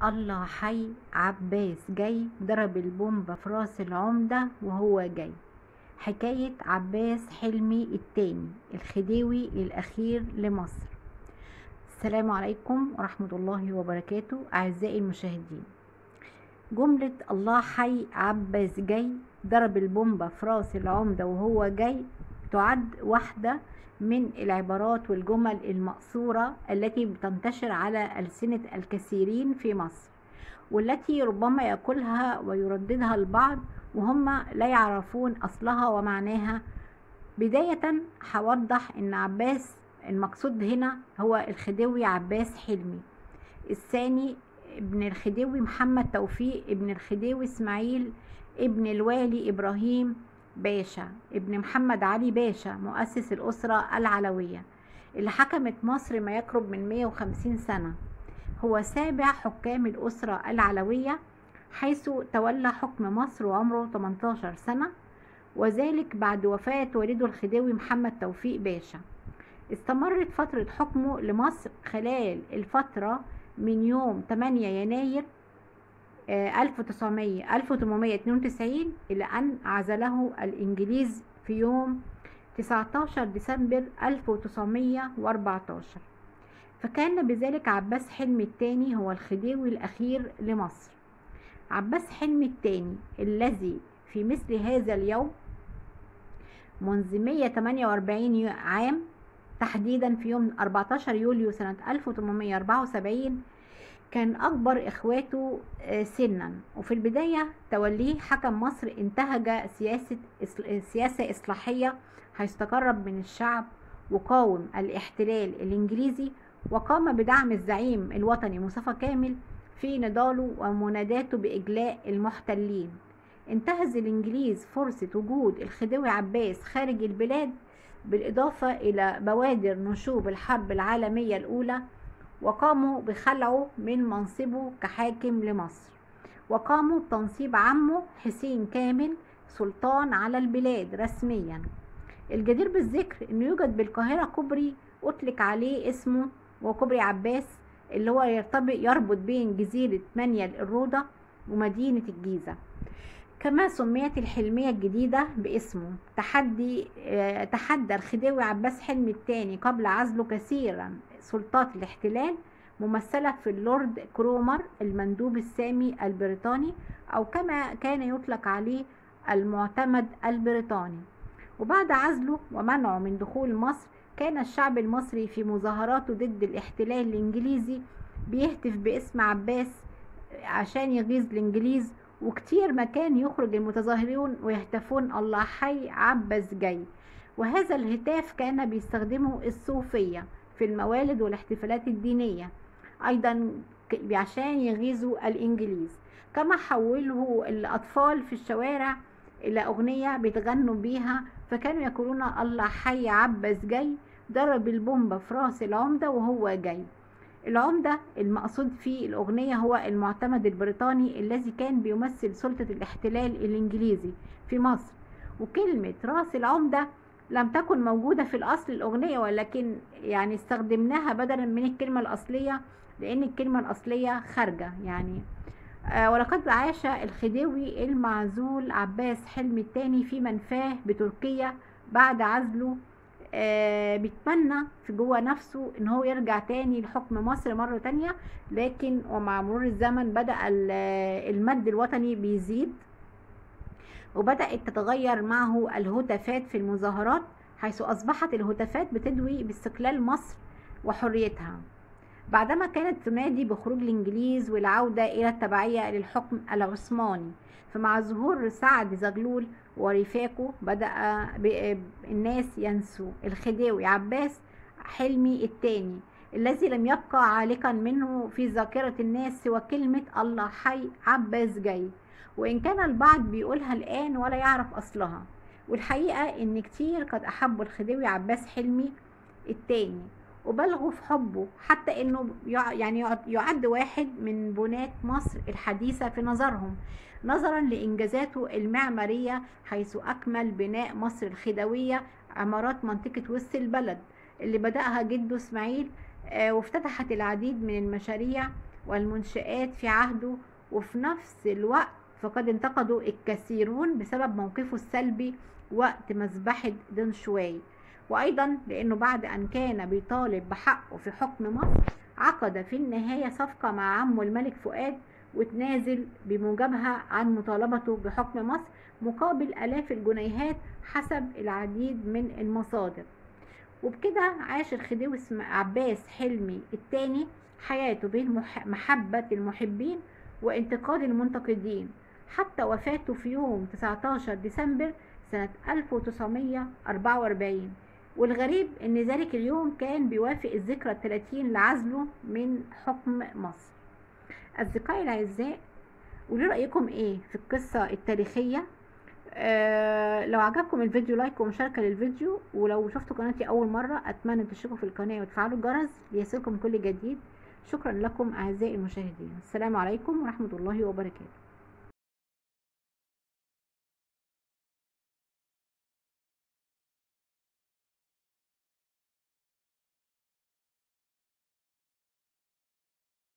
الله حي عباس جاي ضرب البومبة في راس العمدة وهو جاي حكاية عباس حلمي التاني الخديوي الأخير لمصر السلام عليكم ورحمة الله وبركاته أعزائي المشاهدين جملة الله حي عباس جاي ضرب البومبة في راس العمدة وهو جاي تعد واحدة من العبارات والجمل المقصورة التي بتنتشر على ألسنة الكثيرين في مصر والتي ربما يقولها ويرددها البعض وهم لا يعرفون أصلها ومعناها بداية هوضح أن عباس المقصود هنا هو الخديوي عباس حلمي الثاني ابن الخديوي محمد توفيق ابن الخديوي اسماعيل ابن الوالي إبراهيم باشا ابن محمد علي باشا مؤسس الأسرة العلوية اللي حكمت مصر ما يقرب من 150 سنة هو سابع حكام الأسرة العلوية حيث تولى حكم مصر وعمره 18 سنة وذلك بعد وفاة والده الخديوي محمد توفيق باشا استمرت فترة حكمه لمصر خلال الفترة من يوم 8 يناير 1900 1892 إلى أن عزله الإنجليز في يوم 19 ديسمبر 1914 فكان بذلك عباس حلمي الثاني هو الخديوي الأخير لمصر عباس حلمي الثاني الذي في مثل هذا اليوم منذ 148 عام تحديدا في يوم 14 يوليو سنة 1874 كان أكبر إخواته سنا وفي البداية توليه حكم مصر انتهج سياسة سياسة إصلاحية حيث تقرب من الشعب وقاوم الاحتلال الإنجليزي وقام بدعم الزعيم الوطني مصطفى كامل في نضاله ومناداته بإجلاء المحتلين انتهز الإنجليز فرصة وجود الخديوي عباس خارج البلاد بالإضافة إلى بوادر نشوب الحرب العالمية الأولى وقاموا بخلعه من منصبه كحاكم لمصر وقاموا بتنصيب عمه حسين كامل سلطان على البلاد رسميا الجدير بالذكر انه يوجد بالقاهرة كوبري اطلق عليه اسمه وكوبري عباس اللي هو يرتبط يربط بين جزيرة منيل الروضة ومدينة الجيزة كما سميت الحلمية الجديدة باسمه تحدي اه تحدى الخديوي عباس حلمي الثاني قبل عزله كثيرا سلطات الاحتلال ممثلة في اللورد كرومر المندوب السامي البريطاني أو كما كان يطلق عليه المعتمد البريطاني وبعد عزله ومنعه من دخول مصر كان الشعب المصري في مظاهراته ضد الاحتلال الإنجليزي بيهتف باسم عباس عشان يغيظ الإنجليز وكتير ما كان يخرج المتظاهرون ويهتفون الله حي عباس جاي وهذا الهتاف كان بيستخدمه الصوفية في الموالد والاحتفالات الدينية أيضا عشان يغيظوا الإنجليز كما حوله الأطفال في الشوارع إلى أغنية بيتغنوا بيها فكانوا يقولون الله حي عباس جاي ضرب البومبة في راس العمدة وهو جاي العمدة المقصود في الأغنية هو المعتمد البريطاني الذي كان بيمثل سلطة الاحتلال الإنجليزي في مصر وكلمة راس العمدة لم تكن موجودة في الأصل الأغنية ولكن يعني استخدمناها بدلا من الكلمة الأصلية لأن الكلمة الأصلية خارجة يعني آه ولقد عاش الخديوي المعزول عباس حلمي الثاني في منفاه بتركيا بعد عزله آه بيتمنى في جوه نفسه ان هو يرجع تاني لحكم مصر مرة تانية لكن ومع مرور الزمن بدأ المد الوطني بيزيد وبدأت تتغير معه الهتافات في المظاهرات حيث أصبحت الهتافات بتدوي باستقلال مصر وحريتها بعدما كانت تنادي بخروج الإنجليز والعودة إلى التبعية للحكم العثماني فمع ظهور سعد زغلول ورفاقه بدأ الناس ينسوا الخديوي عباس حلمي الثاني الذي لم يبقى عالقا منه في ذاكرة الناس سوى كلمة الله حي عباس جاي وإن كان البعض بيقولها الآن ولا يعرف أصلها والحقيقة إن كتير قد أحبوا الخديوي عباس حلمي التاني وبلغوا في حبه حتى إنه يعني يعد واحد من بناة مصر الحديثة في نظرهم نظرا لإنجازاته المعمارية حيث أكمل بناء مصر الخديوية عمارات منطقة وسط البلد اللي بدأها جده إسماعيل وافتتحت العديد من المشاريع والمنشآت في عهده وفي نفس الوقت فقد انتقدوا الكثيرون بسبب موقفه السلبي وقت مذبحة دين شواي وأيضا لأنه بعد أن كان بيطالب بحقه في حكم مصر عقد في النهاية صفقة مع عمه الملك فؤاد وتنازل بموجبها عن مطالبته بحكم مصر مقابل آلاف الجنيهات حسب العديد من المصادر وبكده عاش الخديوي عباس حلمي الثاني حياته بين محبة المحبين وانتقاد المنتقدين حتى وفاته في يوم 19 ديسمبر سنة 1944 والغريب ان ذلك اليوم كان بيوافق الذكرى الثلاثين لعزله من حكم مصر اصدقائي الاعزاء قولوا رايكم ايه في القصه التاريخيه آه لو عجبكم الفيديو لايك ومشاركه للفيديو ولو شفتوا قناتي اول مره اتمنى تشتركوا في القناه وتفعلوا الجرس ليصلكم كل جديد شكرا لكم اعزائي المشاهدين السلام عليكم ورحمه الله وبركاته